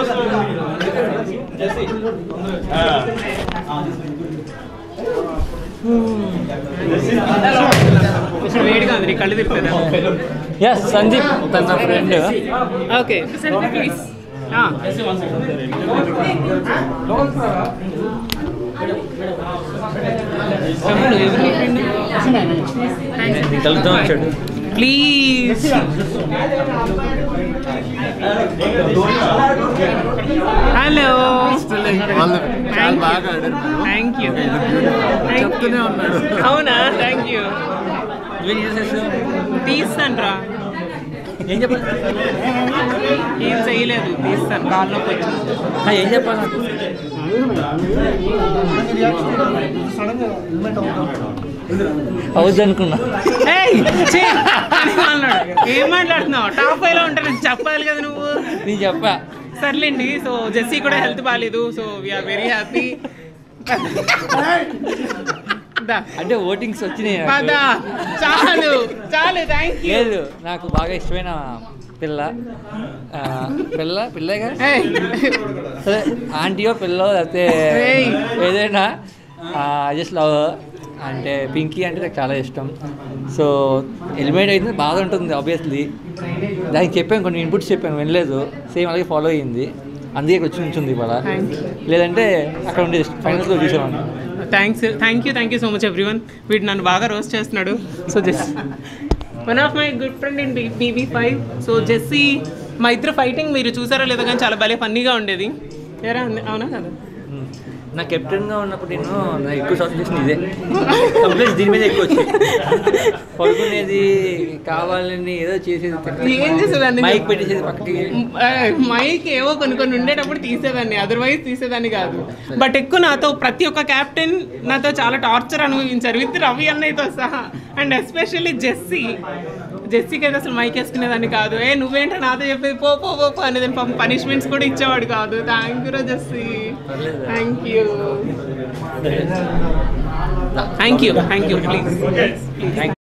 ఇప్పుడు వేడిగా ఉంది నీ కళ్ళు తిరుగుతుందా ఎస్ సందీప్ తన నా ఫ్రెండ్ ఓకే ప్లీజ్ కలుద్దాం వచ్చాడు ప్లీజ్ హలో థ్యాంక్ యూ చెప్తూనే ఉన్నాడు అవునా థ్యాంక్ యూ నువ్వేం చేసేసావు తీస్తాను రా ఏం చెప్పాలి ఏం చేయలేదు తీస్తాను కాల్లోకి వచ్చి ఆ, ఏం చెప్పాలి అవుద్ది అనుకున్నా ఏయ్, ఛీ, అని అన్నాడు. ఏం మాట్లాడుతున్నావు టాప్ ఫైవ్ లో ఉంటాను చెప్పాలి కదా నువ్వు నేను చెప్పా సర్లేండి సో జెస్సీ కూడా హెల్త్ బాగాలేదు సో వీఆర్ వెరీ హ్యాపీ అంటే ఓటింగ్స్ వచ్చినాయి నాకు. పద చాలు చాలు థ్యాంక్ యూ లేదు నాకు బాగా ఇష్టమైన పిల్ల ఆ, పిల్ల పిల్లేగా సరే ఆంటీయో పిల్లో లేకపోతే ఏయ్. ఏదైనా జస్ట్ లవ్ అంటే పింకీ అంటే నాకు చాలా ఇష్టం సో ఎలిమినేట్ అయితే బాధ ఉంటుంది ఆబ్వియస్లీ దానికి చెప్పాను కొన్ని ఇన్పుట్స్ చెప్పాను వినలేదు సేమ్ అలాగే ఫాలో అయ్యింది అందుకే ఇక్కడ వచ్చి ఉంచుంది ఇవాళ Thank లేదంటే అక్కడ ఉండి ఫైనల్స్లో చూసేవాడిని thanks thank you thank you so much everyone వీడు నన్ను బాగా రోస్ట్ చేస్తున్నాడు so just one of my good friend in BB five so Jessie మా ఇద్దరు ఫైటింగ్ మీరు చూసారో లేదో కానీ చాలా భలే ఫన్నీగా ఉండేది ఏరా అవునా కదా మ్మ్. నా కెప్టెన్గా ఉన్నప్పుడు నేను నా ఎక్కువ షార్ట్ చేసిన ఇదే కంప్లీట్ దీని మీద ఎక్కువ వచ్చి పడుకునేది కావాలని ఏదో చేసేది ఏం చేసేదాన్ని? మైక్ పెట్టేసేది పక్కకి మైక్ ఏవో కొన్ని కొన్ని ఉండేటప్పుడు తీసేదాన్ని అదర్వైజ్ తీసేదాన్ని కాదు బట్ ఎక్కువ నాతో ప్రతి ఒక్క క్యాప్టెన్ నాతో చాలా టార్చర్ అనుభవించారు విత్ రవి అన్నయ్యతో సహా అండ్ ఎస్పెషల్లీ జెస్సీ జెస్సీకి అయితే అసలు మైక్ వేసుకునేదాన్ని కాదు ఏ నువ్వేంటో నాతో చెప్పేది పో పో పో పో అనేది పాపం పనిష్మెంట్స్ కూడా ఇచ్చేవాడు కాదు థ్యాంక్ యూ రా జెస్సీ పర్లేదు. Thank you thank you thank you please thank